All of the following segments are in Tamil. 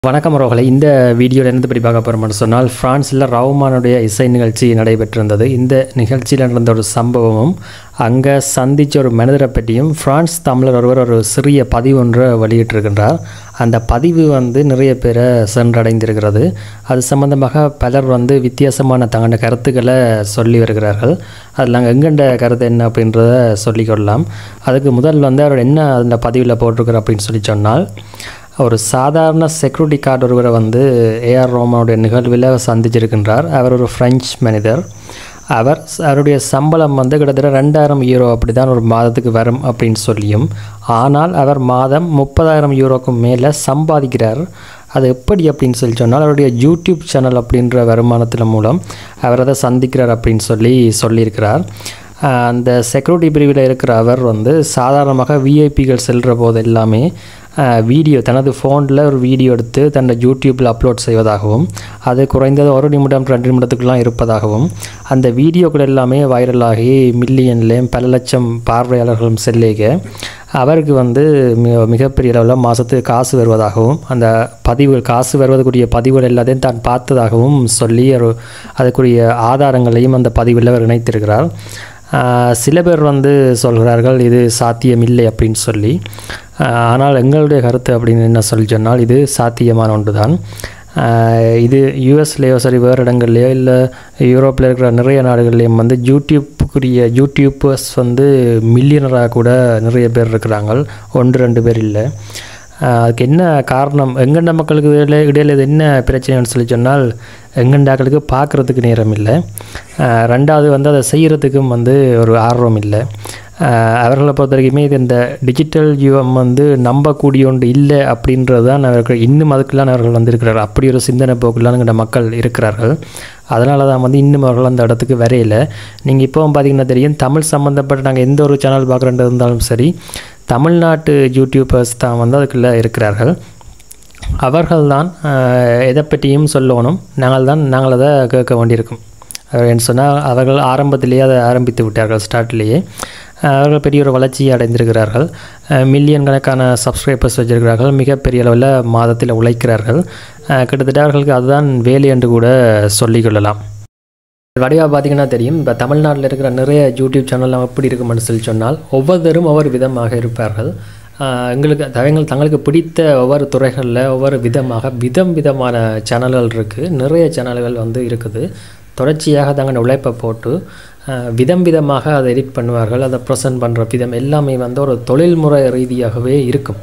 வணக்கம் ரோகலை இந்த வீடியோவில் இருந்து பற்றி பார்க்க போகிறோம்னு சொன்னால் ஃப்ரான்ஸில் ரவுமானுடைய இசை நிகழ்ச்சி நடைபெற்றிருந்தது இந்த நிகழ்ச்சியில் நடந்த ஒரு சம்பவமும் அங்கே சந்தித்த ஒரு மனிதரை பற்றியும் ஃப்ரான்ஸ் தமிழர் ஒருவர் ஒரு சிறிய பதிவு ஒன்றை வெளியிட்டிருக்கின்றார் அந்த பதிவு வந்து நிறைய பேரை சென்றடைந்திருக்கிறது அது சம்பந்தமாக பலர் வந்து வித்தியாசமான தங்களோட கருத்துக்களை சொல்லி வருகிறார்கள் அதில் நாங்கள் எங்கண்ட கருத்து என்ன அப்படின்றத சொல்லிக்கொள்ளலாம் அதுக்கு முதல் வந்து அவர் என்ன அந்த பதிவில் போட்டிருக்கிறார் அப்படின்னு சொல்லி சொன்னால் ஒரு சாதாரண செக்யூரிட்டி கார்டு ஒருவரை வந்து ஏஆர் ரோமனுடைய நிகழ்வில் சந்திச்சிருக்கின்றார் அவர் ஒரு ஃப்ரெஞ்ச் மனிதர் அவர் அவருடைய சம்பளம் வந்து கிட்டத்தட்ட ரெண்டாயிரம் யூரோ அப்படி தான் ஒரு மாதத்துக்கு வரும் அப்படின்னு சொல்லியும் ஆனால் அவர் மாதம் முப்பதாயிரம் யூரோக்கு மேலே சம்பாதிக்கிறார் அது எப்படி அப்படின்னு சொல்லி சொன்னால் அவருடைய யூடியூப் சேனல் அப்படின்ற வருமானத்தின் மூலம் அவர் அதை சந்திக்கிறார் அப்படின்னு சொல்லி சொல்லியிருக்கிறார் ஆஹ் அந்த செக்யூரிட்டி பிரிவில் இருக்கிற அவர் வந்து சாதாரணமாக விஐபிகள் செல்கிற போது எல்லாமே வீடியோ தனது ஃபோனில் ஒரு வீடியோ எடுத்து தன்னோட யூடியூப்பில் அப்லோட் செய்வதாகவும் அது குறைந்தது ஒரு நிமிடம் ரெண்டு நிமிடத்துக்குலாம் இருப்பதாகவும் அந்த வீடியோக்கள் எல்லாமே வைரலாகி மில்லியன்லேயும் பல லட்சம் பார்வையாளர்களும் செல்லிக அவருக்கு வந்து மிக மிகப்பெரிய அளவில் மாதத்துக்கு காசு வருவதாகவும் அந்த பதிவு காசு வருவதற்குரிய பதிவுகள் எல்லாத்தையும் தான் பார்த்ததாகவும் சொல்லி ஒரு அதுக்குரிய ஆதாரங்களையும் அந்த பதிவில் அவர் இணைத்திருக்கிறார் ஆஹ் சில பேர் வந்து சொல்கிறார்கள் இது சாத்தியமில்லை அப்படின்னு சொல்லி ஆஹ் ஆனால் எங்களுடைய கருத்து அப்படின்னு என்ன சொல்லி சொன்னால் இது சாத்தியமான ஒன்று தான் ஆஹ் இது யூஎஸ்லேயோ சரி வேறு இடங்கள்லையோ இல்லை யூரோப்பில் இருக்கிற நிறைய நாடுகள்லேயும் வந்து யூடியூப்புக்குரிய யூடியூப்பர்ஸ் வந்து மில்லியனராக கூட நிறைய பேர் இருக்கிறாங்க ஒன்று ரெண்டு பேர் இல்லை ஆஹ் அதுக்கு என்ன காரணம் எங்கண்ட மக்களுக்கு இடையில இடையில இது என்ன பிரச்சனைன்னு சொல்லி சொன்னால் எங்கண்டாக்களுக்கு பார்க்குறதுக்கு நேரம் இல்லை ஆஹ் ரெண்டாவது வந்து அதை செய்கிறதுக்கும் வந்து ஒரு ஆர்வம் இல்லை ஆஹ் அவர்களை பொறுத்த வரைக்குமே இது இந்த டிஜிட்டல் யுகம் வந்து நம்பக்கூடிய ஒன்று இல்லை அப்படின்றது தான் அவர்கள் இன்னும் அதுக்கெல்லாம் அவர்கள் வந்திருக்கிறார் அப்படி ஒரு சிந்தனை போக்கெல்லாம் எங்கள்ட மக்கள் இருக்கிறார்கள் அதனால தான் வந்து இன்னும் அவர்கள் அந்த இடத்துக்கு வரையில நீங்கள் இப்போவும் பார்த்தீங்கன்னா தெரியும் தமிழ் சம்மந்தப்பட்ட நாங்கள் எந்த ஒரு சேனல் பார்க்குறது இருந்தாலும் சரி தமிழ்நாட்டு யூடியூபர்ஸ் தான் வந்து அதுக்குள்ளே இருக்கிறார்கள் அவர்கள்தான் ஆஹ், எதை பற்றியும் சொல்லணும் நாங்கள் தான் நாங்கள் அதை கேட்க வேண்டியிருக்கும் அஹ் என்று சொன்னால் அவர்கள் ஆரம்பத்திலேயே அதை ஆரம்பித்து விட்டார்கள் ஸ்டார்ட்லேயே அஹ் அவர்கள் பெரிய ஒரு வளர்ச்சியை அடைந்திருக்கிறார்கள் அஹ் மில்லியன் கணக்கான சப்ஸ்கிரைபர்ஸ் வச்சிருக்கிறார்கள் மிகப்பெரிய அளவில் மாதத்தில் உழைக்கிறார்கள் அஹ் கிட்டத்தட்ட அவர்களுக்கு அதுதான் வேலை என்று கூட சொல்லிக்கொள்ளலாம் வடிவாக பார்த்தீங்கன்னா தெரியும் இப்போ தமிழ்நாட்டில் இருக்கிற நிறைய யூடியூப் சேனல்லாம் எப்படி இருக்குமென்னு சொல்லி சொன்னால் ஒவ்வொருத்தரும் ஒவ்வொரு விதமாக இருப்பார்கள் ஆஹ் எங்களுக்கு தவங்கள் தங்களுக்கு பிடித்த ஒவ்வொரு துறைகளில் ஒவ்வொரு விதமாக விதம் விதமான சேனல்கள் இருக்குது நிறைய சேனல்கள் வந்து இருக்குது தொடர்ச்சியாக தங்கள் உழைப்பை போட்டு ஆஹ் விதம் விதமாக அதை எடிட் பண்ணுவார்கள் அதை ப்ரெசென்ட் பண்ணுற விதம் எல்லாமே வந்து ஒரு தொழில்முறை ரீதியாகவே இருக்கும்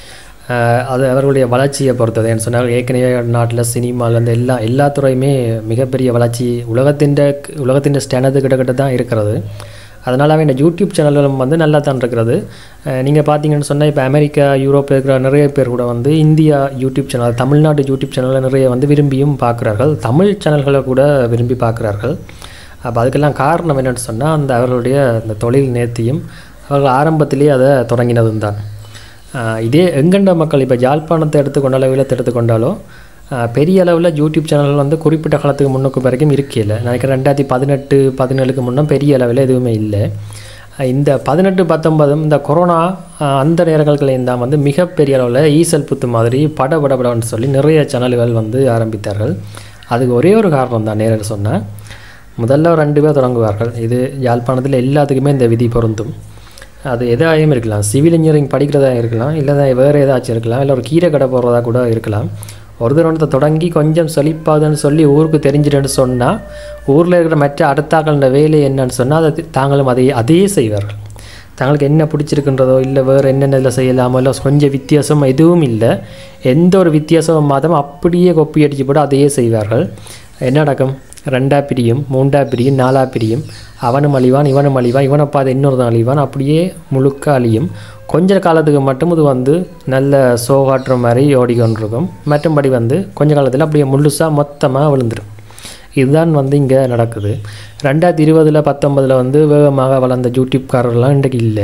ஆஹ் அது அவர்களுடைய வளர்ச்சியை பொறுத்தது என்று சொன்னால் ஏற்கனவே நாட்டில் சினிமாவில் இந்த எல்லா எல்லா துறையுமே மிகப்பெரிய வளர்ச்சி உலகத்தின் உலகத்தின் ஸ்டாண்டர்டு கிட்டத்தட்ட தான் இருக்கிறது அதனால் அவன் இந்த யூடியூப் சேனல்களும் வந்து நல்லா தான் இருக்கிறது நீங்கள் பார்த்தீங்கன்னு சொன்னால் இப்போ அமெரிக்கா யூரோப்பில் இருக்கிற நிறைய பேர் கூட வந்து இந்தியா யூடியூப் சேனல் தமிழ்நாட்டு யூடியூப் சேனலில் நிறைய வந்து விரும்பியும் பார்க்குறார்கள் தமிழ் சேனல்களை கூட விரும்பி பார்க்குறார்கள் அப்போ அதுக்கெல்லாம் காரணம் என்னென்னு சொன்னால் அந்த அவர்களுடைய அந்த தொழில் நேர்த்தியும் அவர்கள் ஆரம்பத்திலேயே அதை தொடங்கினதும் தான் ஆஹ் இதே எங்கண்ட மக்கள் இப்போ யாழ்ப்பாணத்தை எடுத்துக்கொண்டாலோ ஈழத்தை எடுத்துக்கொண்டாலோ ஆஹ் பெரிய அளவில் யூடியூப் சேனல்கள் வந்து குறிப்பிட்ட காலத்துக்கு முன்னுக்கு வரைக்கும் இருக்கல நினைக்கிறேன் ரெண்டாயிரத்தி பதினெட்டு பதினேழுக்கு முன்னே பெரிய அளவில் எதுவுமே இல்லை ஆஹ் இந்த பதினெட்டு பத்தொன்பதும் இந்த கொரோனா ஆஹ் அந்த நேரங்களையும் தான் வந்து மிகப்பெரிய அளவில் ஈசல் புத்து மாதிரி பட பட படம்னு சொல்லி நிறைய சேனல்கள் வந்து ஆரம்பித்தார்கள் அதுக்கு ஒரே ஒரு காரணம் தான் நேரில் சொன்னேன் முதல்ல ஒரு ரெண்டு பேர் தொடங்குவார்கள் இது யாழ்ப்பாணத்தில் எல்லாத்துக்குமே இந்த விதி பொருந்தும் அது எதாயும் இருக்கலாம் சிவில் இன்ஜினியரிங் படிக்கிறதா இருக்கலாம் இல்லை வேறு ஏதாச்சும் இருக்கலாம் இல்லை ஒரு கீரை கடை போடுறதா கூட இருக்கலாம் ஒருத்தர் ஒன்றத்தை தொடங்கி கொஞ்சம் செழிப்பாதுன்னு சொல்லி ஊருக்கு தெரிஞ்சிட்டேன்னு சொன்னால் ஊரில் இருக்கிற மற்ற அடுத்தாக்கள வேலை என்னன்னு சொன்னால் அதை தாங்களும் அதை அதே செய்வார்கள் தங்களுக்கு என்ன பிடிச்சிருக்குன்றதோ இல்லை வேறு என்னென்ன செய்யலாமோ இல்லை கொஞ்சம் வித்தியாசம் எதுவும் இல்லை எந்த ஒரு வித்தியாசமும் மாதம் அப்படியே கொப்பி அடிச்சு போட்டு அதையே செய்வார்கள் என்ன நடக்கும் ரெண்டா பிரியும் மூண்டா பிரியும் நாலா பிரியும் அவனும் அழிவான் இவனும் அழிவான் இவனை பார்த்து இன்னொருத்தன் அழிவான் அப்படியே முழுக்க அழியும் கொஞ்ச காலத்துக்கு மட்டும் இது வந்து நல்ல சோகாட்டுற மாதிரி ஓடிக்கொண்டிருக்கும் மற்றபடி வந்து கொஞ்ச காலத்தில் அப்படியே முழுசாக மொத்தமாக விழுந்துடும் இதுதான் வந்து இங்கே நடக்குது ரெண்டாயிரத்தி இருபதில் பத்தொன்பதில் வந்து வேகமாக வளர்ந்த யூடியூப்காரர்லாம் இன்றைக்கு இல்லை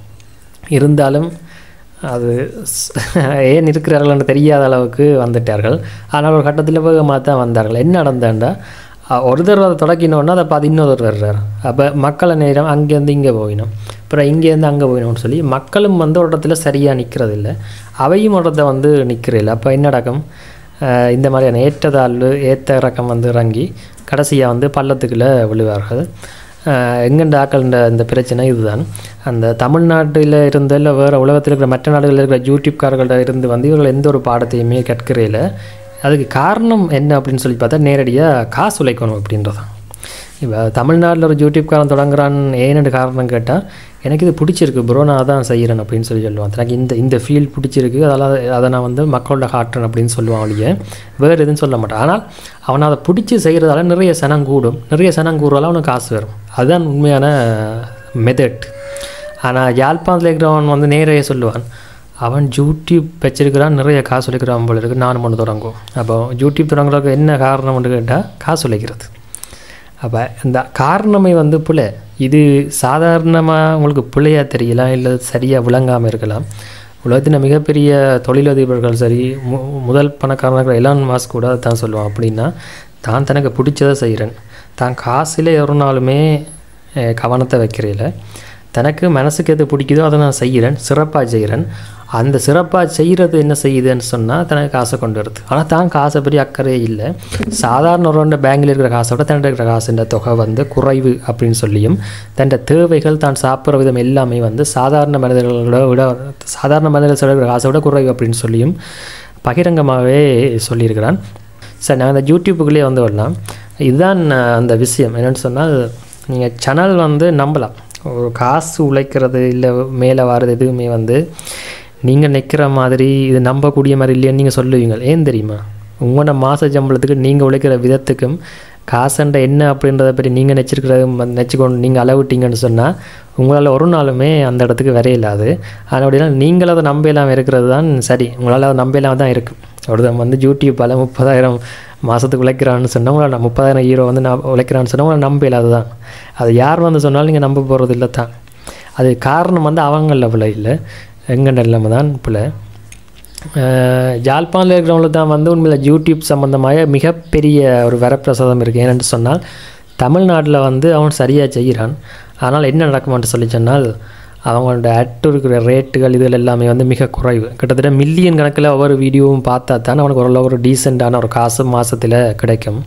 இருந்தாலும் அது ஸ்- ஏன் இருக்கிறார்கள்னு தெரியாத அளவுக்கு வந்துட்டார்கள் ஆனால் ஒரு கட்டத்தில் வேகமாக தான் வந்தார்கள் என்ன நடந்தாண்டா அஹ், ஒரு தடவை அதை தொடக்கினோன்னா அதை பார்த்து இன்னொருத்தர் வர்றார் அப்போ மக்களை நேரம் அங்கேருந்து இங்கே போயினோம் அப்புறம் இங்கேருந்து அங்கே போயினோம்னு சொல்லி மக்களும் வந்து ஒரு இடத்துல சரியாக நிற்கிறதில்ல அவையும் ஒரு இடத்துல வந்து நிற்கிறதில்ல அப்போ என்ன நடக்கும் அஹ், இந்த மாதிரியான ஏற்றதாழ்வு ஏற்ற இறக்கம் வந்து இறங்கி கடைசியாக வந்து பள்ளத்துக்குள்ளே விழுவார்கள் எங்கண்ட ஆக்கள்ன்ற இந்த பிரச்சனை இதுதான் அந்த தமிழ்நாட்டில் இருந்த இல்லை வேறு உலகத்தில் இருக்கிற மற்ற நாடுகளில் இருக்கிற யூடியூப்காரர்கள்ட்ட இருந்து வந்து இவர்கள் எந்த ஒரு பாடத்தையுமே கற்கிறதில்ல அதுக்கு காரணம் என்ன அப்படின்னு சொல்லி பார்த்தா நேரடியாக காசு உழைக்கணும் அப்படின்றதான் இப்போ தமிழ்நாட்டில் ஒரு யூடியூப்காரன் தொடங்குறான் ஏன்னு காரணம் கேட்டால் எனக்கு இது பிடிச்சிருக்கு ப்ரோ நான் அதான் செய்கிறேன் அப்படின்னு சொல்லி சொல்லுவான் எனக்கு இந்த இந்த ஃபீல்ட் பிடிச்சிருக்கு அதெல்லாம் அதை நான் வந்து மக்களோட காட்டுறேன் அப்படின்னு சொல்லுவான் ஒழிய வேறு எதுவும் சொல்ல மாட்டான் ஆனால் அவனை அதை பிடிச்சி செய்கிறதால நிறைய சனம் கூடும் நிறைய சனம் கூடுறதால அவனுக்கு காசு வரும் அதுதான் உண்மையான மெத்தட் ஆனால் யாழ்ப்பாணத்தில் இருக்கிறவன் வந்து நேரையே சொல்லுவான் அவன் யூடியூப் வச்சிருக்கிறான் நிறைய காசு உழைக்கிறான் போல இருக்கு நானும் ஒன்று தொடங்கும் அப்போ யூடியூப் தொடங்குறதுக்கு என்ன காரணம்னு கேட்டால் காசு உழைக்கிறது அப்போ இந்த காரணமே வந்து பிழை இது சாதாரணமாக உங்களுக்கு பிழையா தெரியலாம் இல்லை சரியாக விளங்காமல் இருக்கலாம் உலகத்தின் மிகப்பெரிய தொழிலதிபர்கள் சரி மு முதல் பணக்காரர்கள் எலான் மாஸ்க் கூட தான் சொல்லுவான் அப்படின்னா தான் தனக்கு பிடிச்சதை செய்கிறேன் தான் காசில் ஒரு நாளுமே அஹ், கவனத்தை வைக்கிறதில்ல தனக்கு மனசுக்கு எது பிடிக்குதோ அதை நான் செய்கிறேன் சிறப்பாக செய்கிறேன் அந்த சிறப்பாக செய்கிறது என்ன செய்யுதுன்னு சொன்னால் தனக்கு காசை கொண்டு வருது ஆனால் தான் காசை பற்றி அக்கறையே இல்லை சாதாரண ஒரு பேங்கில் இருக்கிற காசை விட தன்னிட்ட இருக்கிற காசுன்ற தொகை வந்து குறைவு அப்படின்னு சொல்லியும் தன் தேவைகள் தான் சாப்பிட்ற விதம் எல்லாமே வந்து சாதாரண மனிதர்களோட விட சாதாரண மனிதர்கள் செலவிடுற காசை விட குறைவு அப்படின்னு சொல்லியும் பகிரங்கமாகவே சொல்லியிருக்கிறான் சரி நான் அந்த யூடியூப்புக்குள்ளேயே வந்து வரலாம் இதுதான் அஹ், அந்த விஷயம் என்னென்னு சொன்னால் நீங்கள் சேனல் வந்து நம்பலாம் ஒரு காசு உழைக்கிறது இல்லை மேலே வர்றது எதுவுமே வந்து நீங்கள் நிற்கிற மாதிரி இது நம்பக்கூடிய மாதிரி இல்லைன்னு நீங்கள் சொல்லுவீங்க ஏன் தெரியுமா உங்களோட மாத சம்பளத்துக்கு நீங்கள் உழைக்கிற விதத்துக்கும் காசுன்ற என்ன அப்படின்றத பற்றி நீங்கள் நெச்சிருக்கிறது நெச்சிக்கொண்டு நீங்கள் அளவிட்டீங்கன்னு சொன்னால் உங்களால் ஒரு நாளுமே அந்த இடத்துக்கு வரையில்லாது ஆனால் அப்படின்னா நீங்கள் அதை நம்பலாம் இருக்கிறது தான் சரி உங்களால் அதை நம்பலாம் தான் இருக்குது ஒருத்தன் வந்து யூடியூப்பால் முப்பதாயிரம் மாதத்துக்கு உழைக்கிறான்னு சொன்னால் உங்களை நான் முப்பதாயிரம் ஹீரோ வந்து நான் உழைக்கிறான்னு சொன்னால் உங்களை நம்பலாது தான் அது யார் வந்து சொன்னாலும் நீங்கள் நம்ப போகிறது இல்லை தான் அது காரணம் வந்து அவங்கள பிள்ளை இல்லை எங்கள் நிலைமை தான் பிள்ளை அஹ் யாழ்ப்பாணத்தில் இருக்கிறவங்களுக்கு தான் வந்து உண்மையில் யூடியூப் சம்மந்தமாக மிகப்பெரிய ஒரு வரப்பிரசாதம் இருக்குது ஏனென்று சொன்னால் தமிழ்நாட்டில் வந்து அவன் சரியாக செய்கிறான் ஆனால் என்ன நடக்குமான்னு சொல்லி சொன்னால் அவங்களோட அட்டு இருக்கிற ரேட்டுகள் இதில் எல்லாமே வந்து மிக குறைவு கிட்டத்தட்ட மில்லியன் கணக்கில் ஒவ்வொரு வீடியோவும் பார்த்தா தான் அவனுக்கு ஓரளவு ஒரு டீசெண்டான ஒரு காசு மாதத்தில் கிடைக்கும்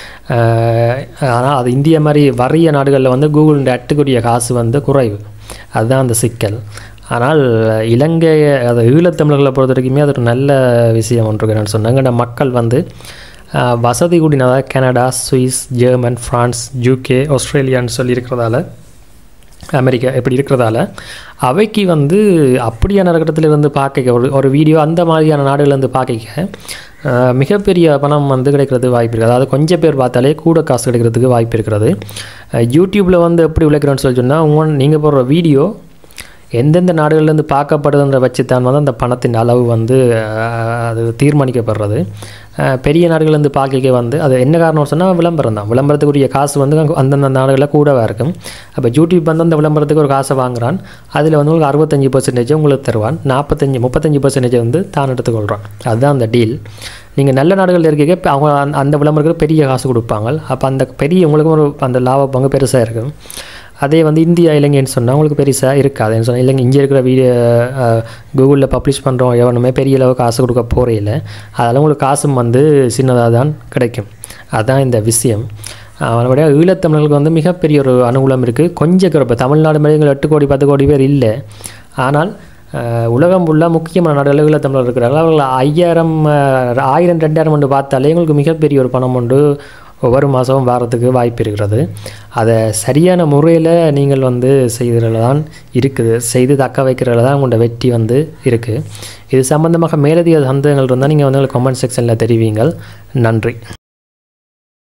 ஆனால் அது இந்தியா மாதிரி வறிய நாடுகளில் வந்து கூகுள் அட்டுக்குரிய காசு வந்து குறைவு அதுதான் அந்த சிக்கல் ஆனால் இலங்கை அது ஈழத்தமிழர்களை பொறுத்த வரைக்குமே அது ஒரு நல்ல விஷயம் ஒன்று என்னென்னு சொன்னாங்க மக்கள் வந்து ஆஹ், வசதி கூடின அதாவது Canada Swiss German France UK ஆஸ்திரேலியான்னு சொல்லியிருக்கிறதால அமெரிக்கா இப்படி இருக்கிறதால அவைக்கு வந்து அப்படியான இடத்துல இருந்து பார்க்க ஒரு ஒரு வீடியோ அந்த மாதிரியான நாடுகள்லேருந்து பார்க்க அஹ், மிகப்பெரிய பணம் வந்து கிடைக்கிறது வாய்ப்பு இருக்குது அதாவது கொஞ்சம் பேர் பார்த்தாலே கூட காசு கிடைக்கிறதுக்கு வாய்ப்பு இருக்கிறது யூடியூப்பில் வந்து எப்படி உழைக்கிறோன்னு சொல்லி சொன்னால் உங்கள் நீங்கள் போடுற வீடியோ எந்தெந்த நாடுகள்லேருந்து பார்க்கப்படுதுன்ற வச்சு தான் வந்து அந்த பணத்தின் அளவு வந்து அஹ், அது தீர்மானிக்கப்படுறது அஹ், பெரிய நாடுகள்லேருந்து பார்க்க வந்து அது என்ன காரணம்னு சொன்னால் விளம்பரம் தான் விளம்பரத்துக்குரிய காசு வந்து அங்க அந்தந்த நாடுகளில் கூடவா இருக்கும் அப்போ யூடியூப் வந்து அந்த விளம்பரத்துக்கு ஒரு காசை வாங்குறான் அதில் வந்து உங்களுக்கு அறுபத்தஞ்சி பர்சன்டேஜ் உங்களுக்கு தருவான் நாற்பத்தஞ்சு முப்பத்தஞ்சு பர்சன்டேஜ் வந்து தான் எடுத்துக்கொள்கிறான் அதுதான் அந்த டீல் நீங்கள் நல்ல நாடுகளில் இருக்க இப்ப அவங்க அந்த- அந்த விளம்பரத்துக்கு பெரிய காசு கொடுப்பாங்க அப்போ அந்த பெரிய உங்களுக்கும் ஒரு அந்த லாப பங்கு பெருசாக இருக்கும் அதே வந்து இந்தியா இலங்கைன்னு சொன்னால் உங்களுக்கு பெருசாக இருக்காதுன்னு சொன்னால் இல்லைங்க இங்கே இருக்கிற வீடியோ கூகுளில் பப்ளிஷ் பண்ணுறோம் எவனுமே பெரிய அளவு காசு கொடுக்க போகிறே இல்லை அதெல்லாம் உங்களுக்கு காசும் வந்து சின்னதாக தான் கிடைக்கும் அதுதான் இந்த விஷயம் அவனுடைய ஈழத்தமிழர்களுக்கு வந்து மிகப்பெரிய ஒரு அனுகூலம் இருக்குது கொஞ்சம் இப்போ தமிழ்நாடு மாதிரி எங்களுக்கு எட்டு கோடி பத்து கோடி பேர் இல்லை ஆனால் அஹ், உலகம் ஃபுல்லாக முக்கியமான நாடுகள் ஈழத்தமிழர் இருக்கிறார்கள் அவர்கள் ஐயாயிரம் அஹ், ஆயிரம் ரெண்டாயிரம் ஒன்று பார்த்தாலே எங்களுக்கு மிகப்பெரிய ஒரு பணம் உண்டு ஒவ்வொரு மாதமும் வாரத்துக்கு வாய்ப்பு இருக்கிறது அதை சரியான முறையில் நீங்கள் வந்து செய்கிறதுல தான் இருக்குது செய்து தக்க வைக்கிறதுல தான் உங்களோட வெற்றி வந்து இருக்குது இது சம்மந்தமாக மேலதிக சந்தேகங்கள் இருந்தால் நீங்கள் வந்து கமெண்ட் செக்ஷனில் தெரிவிங்கள் நன்றி